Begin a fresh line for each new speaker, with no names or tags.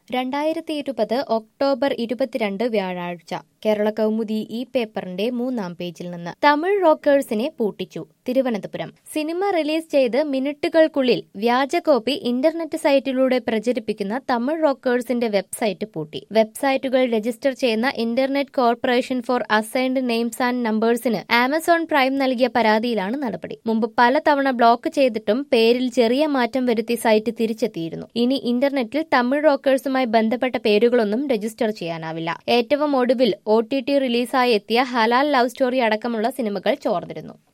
രണ്ടായിരത്തി ഇരുപത് ഒക്ടോബർ ഇരുപത്തിരണ്ട് വ്യാഴാഴ്ച കേരള കൗമുദി ഈ പേപ്പറിന്റെ മൂന്നാം പേജിൽ നിന്ന് തമിഴ് റോക്കേഴ്സിനെ പൂട്ടിച്ചു തിരുവനന്തപുരം സിനിമ റിലീസ് ചെയ്ത് മിനിറ്റുകൾക്കുള്ളിൽ വ്യാജ കോപ്പി ഇന്റർനെറ്റ് സൈറ്റിലൂടെ പ്രചരിപ്പിക്കുന്ന തമിഴ് റോക്കേഴ്സിന്റെ വെബ്സൈറ്റ് പൂട്ടി വെബ്സൈറ്റുകൾ രജിസ്റ്റർ ചെയ്യുന്ന internet corporation for assigned names and നമ്പേഴ്സിന് ആമസോൺ പ്രൈം നൽകിയ പരാതിയിലാണ് നടപടി മുമ്പ് പലതവണ ബ്ലോക്ക് ചെയ്തിട്ടും പേരിൽ ചെറിയ മാറ്റം വരുത്തി സൈറ്റ് തിരിച്ചെത്തിയിരുന്നു ഇനി ഇന്റർനെറ്റിൽ തമിഴ് റോക്കേഴ്സുമായി ബന്ധപ്പെട്ട പേരുകളൊന്നും രജിസ്റ്റർ ചെയ്യാനാവില്ല ഏറ്റവും ഒടുവിൽ ഒ ടി ടി റിലീസായി എത്തിയ ഹലാൽ ലവ് സ്റ്റോറി അടക്കമുള്ള സിനിമകൾ ചോർന്നിരുന്നു